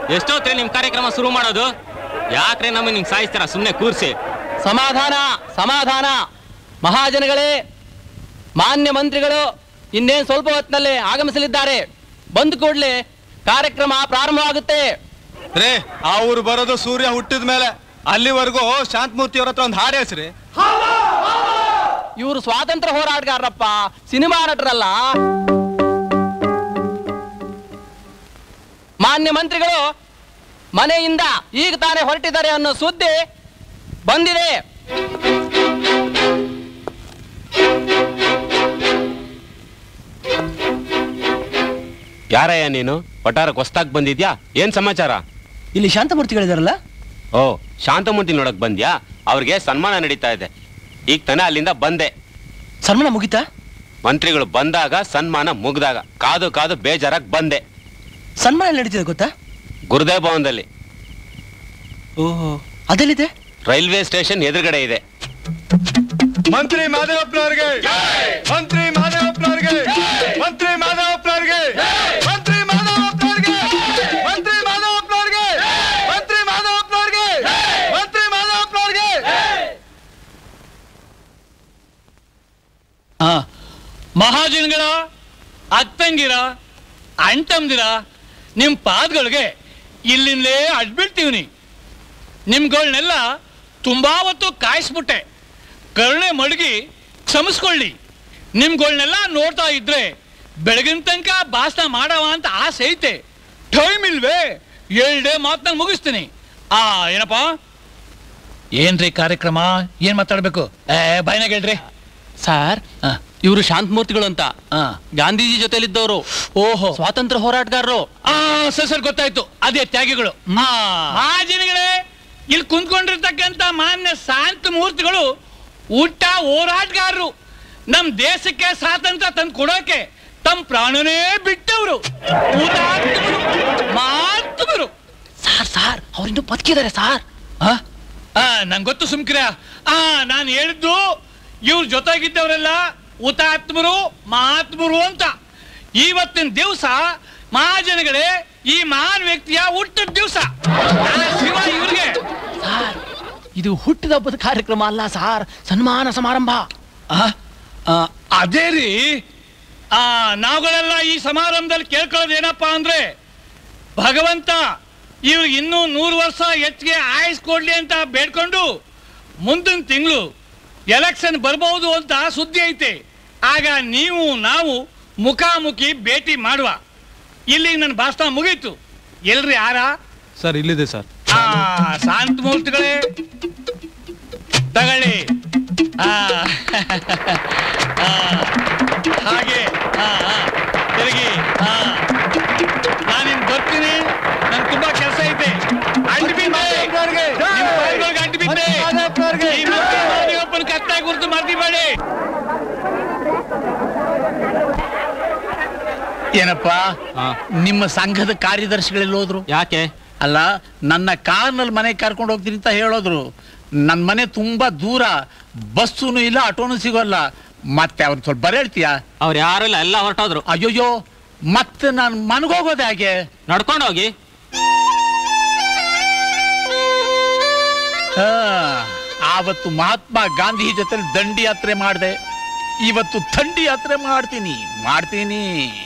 ಎಷ್ಟೊತ್ತೇ ನಿಮ್ ಕಾರ್ಯಕ್ರಮ ಶುರು ಮಾಡೋದು ಯಾಕ್ರೆ ನಮಗೆ ನಿಂಗೆ ಸಾಯಿಸ್ತಾರ ಸುಮ್ಮನೆ ಕೂರ್ಸಿ ಸಮಾಧಾನ ಸಮಾಧಾನ ಮಹಾಜನಗಳೇ ಮಾನ್ಯ ಮಂತ್ರಿಗಳು ಇನ್ನೇನು ಸ್ವಲ್ಪ ಹೊತ್ತಿನಲ್ಲಿ ಆಗಮಿಸಲಿದ್ದಾರೆ ಬಂದ ಕೂಡಲೇ ಕಾರ್ಯಕ್ರಮ ಪ್ರಾರಂಭವಾಗುತ್ತೆ ರೇ ಅವ್ರು ಬರೋದು ಸೂರ್ಯ ಹುಟ್ಟಿದ ಮೇಲೆ ಅಲ್ಲಿವರೆಗೂ ಶಾಂತಮೂರ್ತಿ ಅವ್ರ ಹತ್ರ ಒಂದು ಹಾಡು ಹೆಸ್ರಿ ಇವರು ಸ್ವಾತಂತ್ರ್ಯ ಹೋರಾಟಗಾರರಪ್ಪ ಸಿನಿಮಾ ನಟರಲ್ಲ ಮಾನ್ಯ ಮಂತ್ರಿಗಳು ಮನೆಯಿಂದ ಈಗ ತಾನೇ ಹೊರಟಿದ್ದಾರೆ ಅನ್ನೋ ಸುದ್ದಿ ಬಂದಿದೆ ಯಾರಯ್ಯ ನೀನು ಒಟ್ಟಾರಕ್ಕೆ ಹೊಸ್ದಾಗ್ ಬಂದಿದ್ಯಾ ಏನ್ ಸಮಾಚಾರ ಇಲ್ಲಿ ಶಾಂತಮೂರ್ತಿಗಳಿದಾರಲ್ಲ ಓ ಶಾಂತಮೂರ್ತಿ ನೋಡಕ್ ಬಂದ್ಯಾ ಅವ್ರಿಗೆ ಸನ್ಮಾನ ನಡೀತಾ ಇದೆ ಈಗ ತಾನೇ ಅಲ್ಲಿಂದ ಬಂದೆ ಸನ್ಮಾನ ಮುಗಿತಾ ಮಂತ್ರಿಗಳು ಬಂದಾಗ ಸನ್ಮಾನ ಮುಗ್ದಾಗ ಕಾದು ಕಾದು ಬೇಜಾರಾಗ್ ಬಂದೆ ಸನ್ಮಾನ ಎಲ್ಲಿ ನಡೀತಿದೆ ಗೊತ್ತಾ ಗುರುದೇವ್ ಭವನದಲ್ಲಿ ಓಹೋ ಅದೆಲ್ಲಿದೆ ರೈಲ್ವೆ ಸ್ಟೇಷನ್ ಎದುರುಗಡೆ ಇದೆ ಮಂತ್ರಿ ಮಾದೇವಪ್ಪನವ್ರಿಗೆ ಮಂತ್ರಿ ಮಾದೇವಪ್ಪನವ್ರಿಗೆ ಮಂತ್ರಿ ಮಾದೇವಪ್ಪನವ್ರಿಗೆ ಮಂತ್ರಿ ಮಾದೇವಪ್ಪನವ್ರಿಗೆ ಮಂತ್ರಿ ಮಾದೇವಪ್ಪನವ್ರಿಗೆ ಮಂತ್ರಿ ಮಾದೇವಪ್ಪನವ್ರಿಗೆ ಮಂತ್ರಿ ಮಾದೇವಪ್ಪನವ್ರಿಗೆ ಹಾ ಮಹಾಜನಗಳ ಅತ್ತಂಗಿರ ಅಣ್ತಂದಿರ ನಿಮ್ಮ ಪಾದಗಳಿಗೆ ಇಲ್ಲಿಂದಲೇ ಅಡ್ಬಿಡ್ತೀವಿ ನಿಮ್ಗಳನ್ನೆಲ್ಲ ತುಂಬಾ ಹೊತ್ತು ಕಾಯಿಸ್ಬಿಟ್ಟೆ ಕರುಣೆ ಮಡಗಿ ಕ್ಷಮಿಸ್ಕೊಳ್ಳಿ ನಿಮ್ಗಳನ್ನೆಲ್ಲ ನೋಡ್ತಾ ಇದ್ರೆ ಬೆಳಗಿನ ತನಕ ಭಾಷಣ ಮಾಡವ ಅಂತ ಆಸೆ ಐತೆ ಟೈಮ್ ಇಲ್ವೇ ಎರಡೇ ಮಾತನ್ನ ಮುಗಿಸ್ತೀನಿ ಆ ಏನಪ್ಪ ಏನ್ರಿ ಕಾರ್ಯಕ್ರಮ ಏನ್ ಮಾತಾಡ್ಬೇಕು ಏ ಬಾಯ್ನಾಗ ಹೇಳ್ರಿ ಸರ್ ಹಾ. ಇವರು ಶಾಂತಮೂರ್ತಿಗಳು ಅಂತ ಹಾ ಗಾಂಧೀಜಿ ಜೊತೆಲಿದ್ದವರು ಓಹೋ ಸ್ವಾತಂತ್ರ್ಯ ಹೋರಾಟಗಾರರು ಆ ಸರ್ ಸರ್ ಗೊತ್ತಾಯ್ತು ಅದೇ ತ್ಯಾಗಿಗಳು ಮಹಾಜನಗಳೇ ಇಲ್ಲಿ ಕುಂತ್ಕೊಂಡಿರ್ತಕ್ಕಂಥ ಮಾನ್ಯ ಶಾಂತ ಮೂರ್ತಿಗಳು ಊಟ ಹೋರಾಟಗಾರರು ನಮ್ ದೇಶಕ್ಕೆ ಸ್ವಾತಂತ್ರ್ಯ ತಂದು ಕೊಡೋಕೆ ತಮ್ಮ ಪ್ರಾಣನೇ ಬಿಟ್ಟವರು ಹುತಾತ್ಮರು, ಮಾತುಗಳು ಸಾರ್ ಸಾರ್ ಅವರಿನ್ನು ಬದುಕಿದ್ದಾರೆ ಸಾರ್ ಆ? ಆ, ನಂಗ್ ಗೊತ್ತು ಸುಮ್ಕಿರ ಆ ನಾನು ಹೇಳಿದ್ದು ಇವ್ರ ಜೊತೆಗಿದ್ದವರೆಲ್ಲ ಹುತಾತ್ಮರು ಮಹಾತ್ಮರು ಅಂತ ಇವತ್ತಿನ ದಿವಸ ಮಹಾಜನಗಳೇ ಈ ಮಹಾನ್ ವ್ಯಕ್ತಿಯ ಹುಟ್ಟಿದ ದಿವಸ ಶಿವ ಇವ್ರಿಗೆ ಸಾರ್ ಇದು ಹುಟ್ಟಿದ ಹಬ್ಬದ ಕಾರ್ಯಕ್ರಮ ಅಲ್ಲ ಸಾರ್ ಸನ್ಮಾನ ಸಮಾರಂಭ ಆ, ಆ, ಅದೇ ರೀ ಆ ನಾವುಗಳೆಲ್ಲ ಈ ಸಮಾರಂಭದಲ್ಲಿ ಕೇಳ್ಕೊಳ್ಳೋದು ಏನಪ್ಪಾ ಅಂದ್ರೆ ಭಗವಂತ ಇವ್ರಿಗೆ ಇನ್ನೂ ನೂರು ವರ್ಷ ಹೆಚ್ಚಿಗೆ ಆಯಸ್ ಕೊಡ್ಲಿ ಅಂತ ಬೇಡ್ಕೊಂಡು ಮುಂದಿನ ತಿಂಗಳು ಎಲೆಕ್ಷನ್ ಬರ್ಬೋದು ಅಂತ ಸುದ್ದಿ ಐತೆ ಆಗ ನೀವು ನಾವು ಮುಖಾಮುಖಿ ಭೇಟಿ ಮಾಡುವ ಇಲ್ಲಿಗೆ ನನ್ನ ಭಾಷಣ ಮುಗೀತು ಎಲ್ರಿ ಆರ ಸರ್ ಇಲ್ಲಿದೆ ಸರ್ ಆ ಶಾಂತ ಮೂರ್ತಿಗಳೇ ತಗೊಳ್ಳಿ ಆ, ಆ, ಹಾಗೆ ಆ, ಆ, ತಿರುಗಿ ಆ. ನಾನಿನ್ ಬರ್ತೀನಿ ನನ್ ತುಂಬಾ ಕೆಲಸ ಐತೆ ಅಂಟು ಬಿದ್ದೆ ನಿಮ್ ಪಾದಗಳಿಗೆ ಅಂಟು ಬಿದ್ದೆ ಈ ಮಂತ್ರಿ ಮಾದೇವಪ್ಪನ ಕತ್ತಾಗಿ ಗುರುತು ಮರ್ತಿಬೇಡಿ ಏನಪ್ಪ ನಿಮ್ಮ ಸಂಘದ ಕಾರ್ಯದರ್ಶಿಗಳೆಲ್ಲ ಹೋದ್ರು ಯಾಕೆ ಅಲ್ಲ ನನ್ನ ಕಾರ್ನಲ್ಲಿ ಮನೆಗೆ ಕರ್ಕೊಂಡು ಹೋಗ್ತೀನಿ ಅಂತ ಹೇಳಿದ್ರು ನನ್ನ ಮನೆ ತುಂಬಾ ದೂರ ಬಸ್ಸೂನು ಇಲ್ಲ ಆಟೋನು ಸಿಗೋಲ್ಲ ಮತ್ತೆ ಅವ್ರು ಸ್ವಲ್ಪ ಬರೇಳ್ತೀಯಾ ಅವ್ರು ಯಾರೆಲ್ಲ ಎಲ್ಲ ಹೊರಟೋದ್ರು ಅಯ್ಯೋಯ್ಯೋ ಮತ್ತೆ ನಾನು ಮನಗೋಗೋದು ಹೇಗೆ ನಡ್ಕೊಂಡು ಹೋಗಿ ಆ, ಆವತ್ತು ಮಹಾತ್ಮ ಗಾಂಧಿ ಜೊತೆ ದಂಡಿ ಯಾತ್ರೆ ಮಾಡಿದೆ ಇವತ್ತು ಥಂಡಿ ಯಾತ್ರೆ ಮಾಡ್ತೀನಿ ಮಾಡ್ತೀನಿ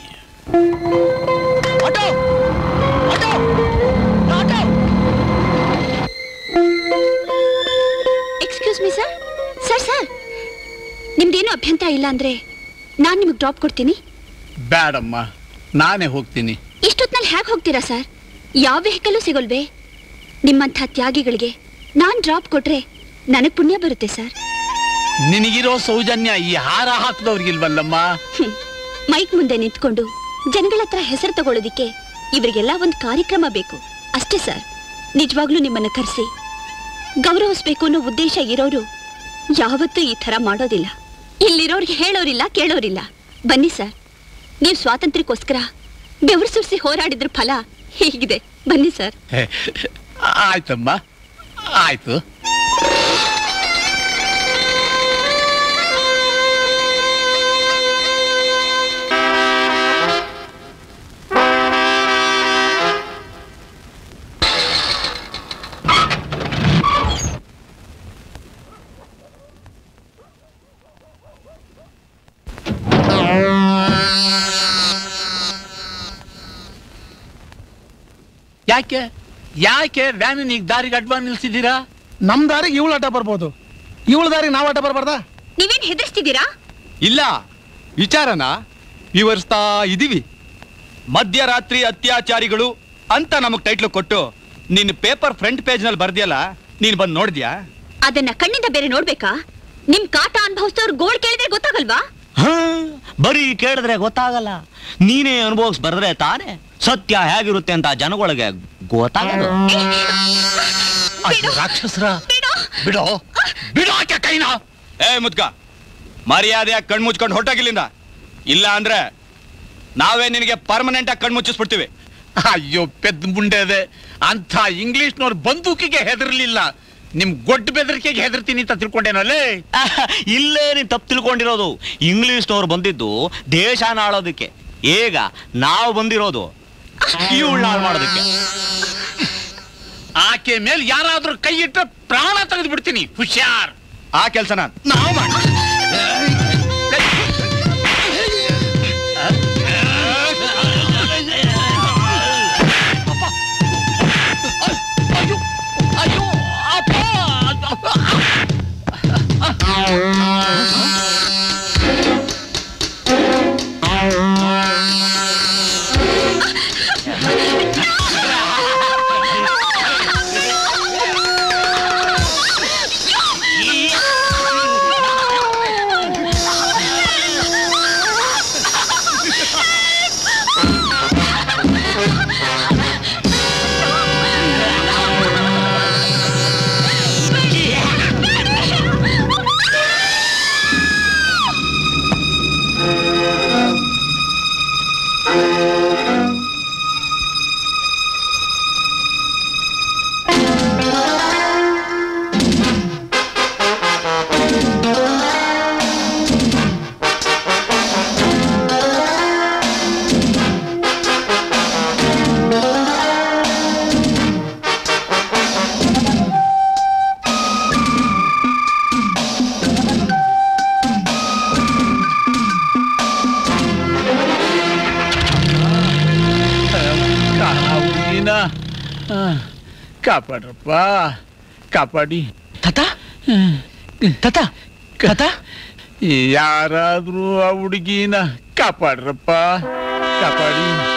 auto auto auto excuse me sir sir sir ನಿಮ್ದೇನು ಅಭ್ಯಂತರ ಇಲ್ಲ ಅಂದ್ರೆ ನಾನು ನಿಮಗೆ ಡ್ರಾಪ್ ಕೊಡ್ತೀನಿ ಬೇಡಮ್ಮ ನಾನೇ ಹೋಗ್ತೀನಿ ಇಷ್ಟೊತ್ನಲ್ಲಿ ಹೇಗೆ ಹೋಗ್ತೀರಾ ಸರ್ ಯಾವ ವೆಹಿಕಲ್ಲು ಸಿಗೋಲ್ವೇ ನಿಮ್ಮಂಥ ತ್ಯಾಗಿಗಳಿಗೆ ನಾನು ಡ್ರಾಪ್ ಕೊಟ್ರೆ ನನಗೆ ಪುಣ್ಯ ಬರುತ್ತೆ ಸರ್ ನಿನಗಿರೋ ಸೌಜನ್ಯ ಈ ಹಾರ ಹಾಕಿದವ್ರಿಗಿಲ್ವಲ್ಲಮ್ಮ ಹ್ಮ್. ಮೈಕ್ ಮುಂದೆ ನಿಂತ್ಕೊಂಡು ಜನಗಳ ಹತ್ರ ಹೆಸರು ತಗೊಳ್ಳೋದಿಕ್ಕೆ ಇವರಿಗೆಲ್ಲ ಒಂದು ಕಾರ್ಯಕ್ರಮ ಬೇಕು ಅಷ್ಟೇ ಸರ್ ನಿಜವಾಗ್ಲೂ ನಿಮ್ಮನ್ನ ಕರೆಸಿ ಗೌರವಿಸ್ಬೇಕು ಅನ್ನೋ ಉದ್ದೇಶ ಇರೋರು ಯಾವತ್ತೂ ಈ ಥರ ಮಾಡೋದಿಲ್ಲ ಇಲ್ಲಿರೋರ್ಗೆ ಹೇಳೋರಿಲ್ಲ ಕೇಳೋರಿಲ್ಲ ಬನ್ನಿ ಸರ್ ನೀವು ಸ್ವಾತಂತ್ರ್ಯಕ್ಕೋಸ್ಕರ ಬೆವರು ಸುರಿಸಿ ಹೋರಾಡಿದ್ರ ಫಲ ಹೀಗಿದೆ ಬನ್ನಿ ಸರ್ ಆಯ್ತಮ್ಮ ಆಯ್ತು ಯಾಕೆ ಯಾಕೆ ವ್ಯಾನ್ ಈಗ ದಾರಿಗೆ ಅಡ್ವಾನ್ ನಿಲ್ಸಿದ್ದೀರಾ ನಮ್ ದಾರಿಗೆ ಇವಳು ಆಟ ಬರ್ಬೋದು ಇವಳ ದಾರಿಗೆ ನಾವು ಆಟ ಬರ್ಬಾರ್ದಾ ನೀವೇನ್ ಹೆದರ್ಸ್ತಿದ್ದೀರಾ ಇಲ್ಲ ವಿಚಾರನ ವಿವರಿಸ್ತಾ ಇದೀವಿ ಮಧ್ಯರಾತ್ರಿ ಅತ್ಯಾಚಾರಿಗಳು ಅಂತ ನಮಗ್ ಟೈಟ್ಲ್ ಕೊಟ್ಟು ನಿನ್ನ ಪೇಪರ್ ಫ್ರಂಟ್ ಪೇಜ್ ನಲ್ಲಿ ಬರ್ದಿಯಲ್ಲ ನೀನ್ ಬಂದ್ ನೋಡಿದ್ಯಾ ಅದನ್ನ ಕಣ್ಣಿಂದ ಬೇರೆ ನೋಡ್ಬೇಕಾ ನಿಮ್ ಕಾಟ ಅನುಭವಿಸ್ತವ್ರು ಗೋಳ್ ಕೇಳಿದ್ರೆ ಗೊತ್ತಾಗಲ್ವಾ ಹ, ಬರೀ ಕೇಳಿದ್ರೆ ಗೊತ್ತಾಗಲ್ಲ ನೀನೇ ಅನುಭವಿಸ್ ಬರೆದ್ರೆ ತಾನೇ ಸತ್ಯ ಹೇಗಿರುತ್ತೆ ಅಂತ ಜನಗಳಿಗೆ ಗೊತ್ತಾಗದು ಬಿಡು. ರಾಕ್ಷಸರ ಬಿಡು. ಬಿಡೋ ಬಿಡೋ ಆಕೆ ಕೈನ ಏ ಮುದ್ಕ ಮರ್ಯಾದೆಯಾಗಿ ಕಣ್ ಮುಚ್ಕೊಂಡು ಹೊರಟಾಗಿಲ್ಲಿಂದ ಇಲ್ಲ ಅಂದ್ರೆ ನಾವೇ ನಿನಗೆ ಪರ್ಮನೆಂಟ್ ಆಗಿ ಕಣ್ ಮುಚ್ಚಿಸ್ಬಿಡ್ತೀವಿ ಅಯ್ಯೋ ಪೆದ್ ಮುಂಡೆದೆ ಅಂತ ಇಂಗ್ಲಿಷ್ನವ್ರ ಬಂದೂಕಿಗೆ ಹೆದರ್ಲಿಲ್ಲ ನಿಮ್ ಗೊಡ್ಡ ಬೆದರಿಕೆಗೆ ಹೆದರ್ತೀನಿ ಅಂತ ತಿಳ್ಕೊಂಡೇನಲ್ಲೇ ಇಲ್ಲೇ ನೀನ್ ತಪ್ಪು ತಿಳ್ಕೊಂಡಿರೋದು ಇಂಗ್ಲಿಷ್ನವ್ರು ಬಂದಿದ್ದು ದೇಶನ ಆಳೋದಕ್ಕೆ ಈಗ ನಾವು ಬಂದಿರೋದು ಇವಳನ್ನ ಹಾಳು ಮಾಡೋದಕ್ಕೆ ಆಕೆ ಮೇಲೆ ಯಾರಾದ್ರೂ ಕೈ ಇಟ್ಟರೆ ಪ್ರಾಣ ತೆಗೆದು ಬಿಡ್ತೀನಿ ಹುಷಾರ್ ಆ ಕೆಲ್ಸನ ನಾವು ಮಾಡಿ ಅಯ್ಯೋ ಅಪ್ಪ ಹುಡುಗಿನ ಕಾಪಾಡ್ರಪ್ಪ ಕಾಪಾಡಿ ತತ ತತ ತತ ಯಾರಾದ್ರೂ ಆ ಹುಡುಗಿನ ಕಾಪಾಡ್ರಪ್ಪ ಕಾಪಾಡಿ